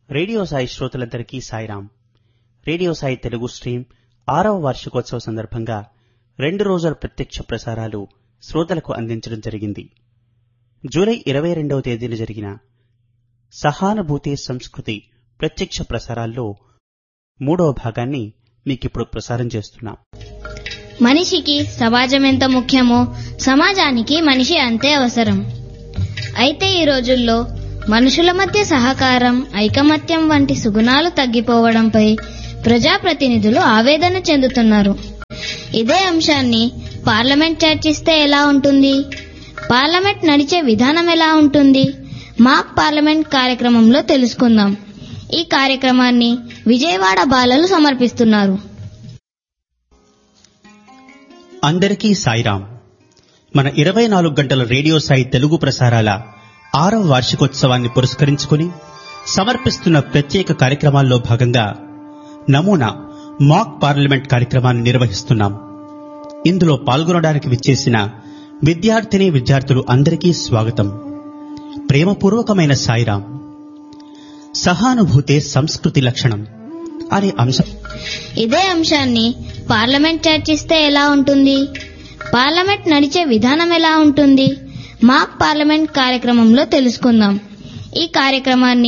radio Sai శ్రోతలందరికీ Sairam radio Sai Telugu stream ఆరవ వార్షికోత్సవ సందర్భంగా రెండు రోజుల ప్రత్యక్ష ప్రసారాలు శ్రోతలకు అందించడం జరిగింది జూలై ఇరవై రెండవ తేదీన జరిగిన సహానుభూతి సంస్కృతి ప్రత్యక్ష ప్రసారాల్లో మూడవ భాగాన్ని మీకిప్పుడు ప్రసారం చేస్తున్నాం మనిషికి సమాజం ఎంత ముఖ్యమో సమాజానికి మనిషి అంతే అవసరం అయితే ఈ రోజుల్లో మనుషుల మధ్య సహకారం ఐకమత్యం వంటి సుగుణాలు తగ్గిపోవడంపై ప్రజాప్రతినిధులు ఆవేదన చెందుతున్నారు ఇదే అంశాన్ని పార్లమెంట్ చర్చిస్తే ఎలా ఉంటుంది పార్లమెంట్ నడిచే విధానం ఎలా ఉంటుంది మాక్ పార్లమెంట్ కార్యక్రమంలో తెలుసుకుందాం ఈ కార్యక్రమాన్ని విజయవాడ బాలలు సమర్పిస్తున్నారు అందరికీ సాయిరాం మన ఇరవై నాలుగు గంటల రేడియో సాయి తెలుగు ప్రసారాల ఆరవ వార్షికోత్సవాన్ని పురస్కరించుకుని సమర్పిస్తున్న ప్రత్యేక కార్యక్రమాల్లో భాగంగా నమూనా మాక్ పార్లమెంట్ కార్యక్రమాన్ని నిర్వహిస్తున్నాం ఇందులో పాల్గొనడానికి విచ్చేసిన విద్యార్థిని విద్యార్థులు అందరికీ స్వాగతం ప్రేమపూర్వకమైన సాయిరాం సహానుభూతే సంస్కృతి లక్షణం అనే అంశం ఇదే అంశాన్ని పార్లమెంట్ చర్చిస్తే ఎలా ఉంటుంది పార్లమెంట్ నడిచే విధానం ఎలా ఉంటుంది మాక్ పార్లమెంట్ కార్యక్రమంలో తెలుసుకుందాం ఈ కార్యక్రమాన్ని